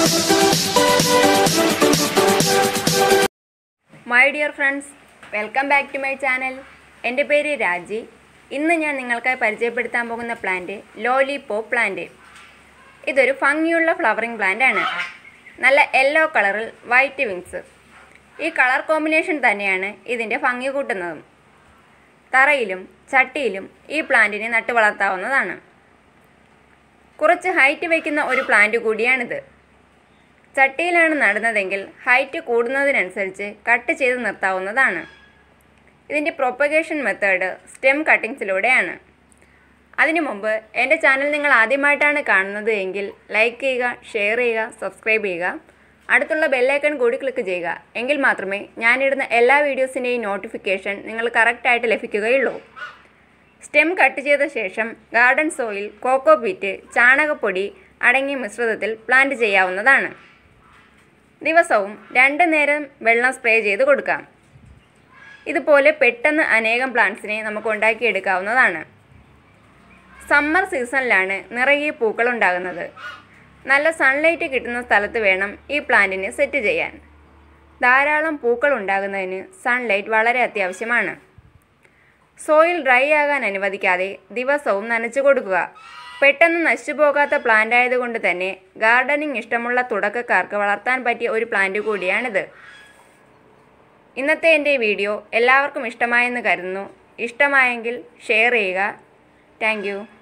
my dear friends welcome back to my channel എൻ്റെ പേര് രാജി ഇന്ന് ഞാൻ നിങ്ങൾക്കായി പരിചയപ്പെടുത്താൻ പോകുന്ന പ്ലാന്റ് ലോലിപോപ്പ് പ്ലാന്റ് ഇതൊരു ഭംഗിയുള്ള ഫ്ലവറിംഗ് പ്ലാന്റ് ആണ് നല്ല യെല്ലോ കളറിൽ വൈറ്റ് വിങ്സ് ഈ കളർ കോമ്പിനേഷൻ തന്നെയാണ് ഇതിൻ്റെ ഭംഗി കൂട്ടുന്നതും തറയിലും ചട്ടിയിലും ഈ പ്ലാന്റിനെ നട്ടു വളർത്താവുന്നതാണ് കുറച്ച് ഹൈറ്റ് വയ്ക്കുന്ന ഒരു പ്ലാന്റ് കൂടിയാണിത് ചട്ടിയിലാണ് നടുന്നതെങ്കിൽ ഹൈറ്റ് കൂടുന്നതിനനുസരിച്ച് കട്ട് ചെയ്ത് നിർത്താവുന്നതാണ് ഇതിൻ്റെ പ്രൊപ്പഗേഷൻ മെത്തേഡ് സ്റ്റെം കട്ടിങ്സിലൂടെയാണ് അതിനു മുമ്പ് എൻ്റെ ചാനൽ നിങ്ങൾ ആദ്യമായിട്ടാണ് കാണുന്നത് എങ്കിൽ ലൈക്ക് ചെയ്യുക ഷെയർ ചെയ്യുക സബ്സ്ക്രൈബ് ചെയ്യുക അടുത്തുള്ള ബെല്ലൈക്കൺ കൂടി ക്ലിക്ക് ചെയ്യുക എങ്കിൽ മാത്രമേ ഞാനിടുന്ന എല്ലാ വീഡിയോസിൻ്റെയും നോട്ടിഫിക്കേഷൻ നിങ്ങൾ കറക്റ്റായിട്ട് ലഭിക്കുകയുള്ളൂ സ്റ്റെം കട്ട് ചെയ്ത ശേഷം ഗാർഡൻ സോയിൽ കോക്കോ പീറ്റ് ചാണകപ്പൊടി അടങ്ങിയ മിശ്രിതത്തിൽ പ്ലാന്റ് ചെയ്യാവുന്നതാണ് ദിവസവും രണ്ട് നേരം വെള്ളം സ്പ്രേ ചെയ്ത് കൊടുക്കാം ഇതുപോലെ പെട്ടെന്ന് അനേകം പ്ലാന്റ്സിനെ നമുക്ക് ഉണ്ടാക്കിയെടുക്കാവുന്നതാണ് സമ്മർ സീസണിലാണ് നിറയെ പൂക്കൾ ഉണ്ടാകുന്നത് നല്ല സൺലൈറ്റ് കിട്ടുന്ന സ്ഥലത്ത് വേണം ഈ പ്ലാന്റിനെ സെറ്റ് ചെയ്യാൻ ധാരാളം പൂക്കൾ ഉണ്ടാകുന്നതിന് സൺലൈറ്റ് വളരെ അത്യാവശ്യമാണ് സോയിൽ ഡ്രൈ ആകാൻ അനുവദിക്കാതെ ദിവസവും നനച്ചു കൊടുക്കുക പെട്ടെന്ന് നശിച്ചു പോകാത്ത പ്ലാന്റ് ആയതുകൊണ്ട് തന്നെ ഗാർഡനിങ് ഇഷ്ടമുള്ള തുടക്കക്കാർക്ക് വളർത്താൻ പറ്റിയ ഒരു പ്ലാന്റ് കൂടിയാണിത് ഇന്നത്തെ എൻ്റെ വീഡിയോ എല്ലാവർക്കും ഇഷ്ടമായെന്ന് കരുതുന്നു ഇഷ്ടമായെങ്കിൽ ഷെയർ ചെയ്യുക താങ്ക്